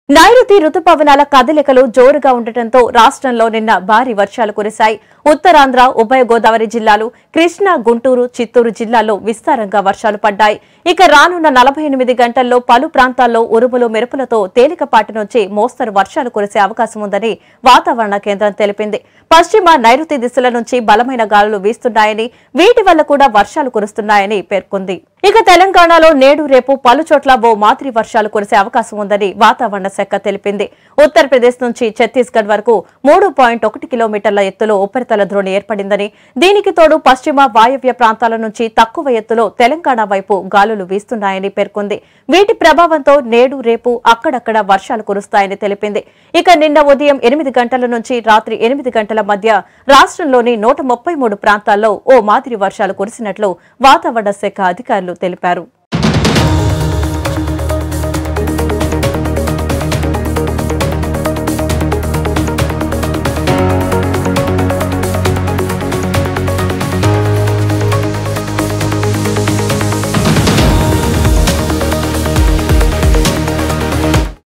నైరుతి రుతుపవనాల కదలికలు జోరుగా ఉండటంతో రాష్ట్రంలో నిన్న భారీ వర్షాలు కురిశాయి ఉత్తరాంధ్ర ఉభయ గోదావరి జిల్లాలు కృష్ణా గుంటూరు చిత్తూరు జిల్లాల్లో విస్తారంగా వర్షాలు పడ్డాయి ఇక రానున్న నలభై ఎనిమిది గంటల్లో పలు ప్రాంతాల్లో ఉరుములు మెరుపులతో తేలికపాటి నుంచి మోస్తరు వర్షాలు కురిసే అవకాశం ఉందని వాతావరణ కేంద్రం తెలిపింది పశ్చిమ నైరుతి దిశల నుంచి బలమైన గాలులు వీస్తున్నాయని వీటి వల్ల కూడా వర్షాలు కురుస్తున్నాయని పేర్కొంది ఇక తెలంగాణలో నేడు రేపు పలు చోట్ల ఓ మాదిరి వర్షాలు కురిసే అవకాశం ఉందని వాతావరణ శాఖ తెలిపింది ఉత్తరప్రదేశ్ నుంచి ఛత్తీస్గఢ్ వరకు మూడు పాయింట్ ఒకటి కిలోమీటర్ల ఎత్తులో ఉపరితల ద్రోణి ఏర్పడిందని దీనికి తోడు పశ్చిమ వాయవ్య ప్రాంతాల నుంచి తక్కువ ఎత్తులో తెలంగాణ వైపు గాలులు వీస్తున్నాయని పేర్కొంది వీటి ప్రభావంతో నేడు రేపు అక్కడక్కడ వర్షాలు కురుస్తాయని తెలిపింది ఇక నిన్న ఉదయం ఎనిమిది గంటల నుంచి రాత్రి ఎనిమిది గంటల మధ్య రాష్ట్రంలోని నూట ముప్పై మూడు ప్రాంతాల్లో ఓ మాదిరి వర్షాలు కురిసినట్లు వాతావరణ శాఖ అధికారులు తెలిపారు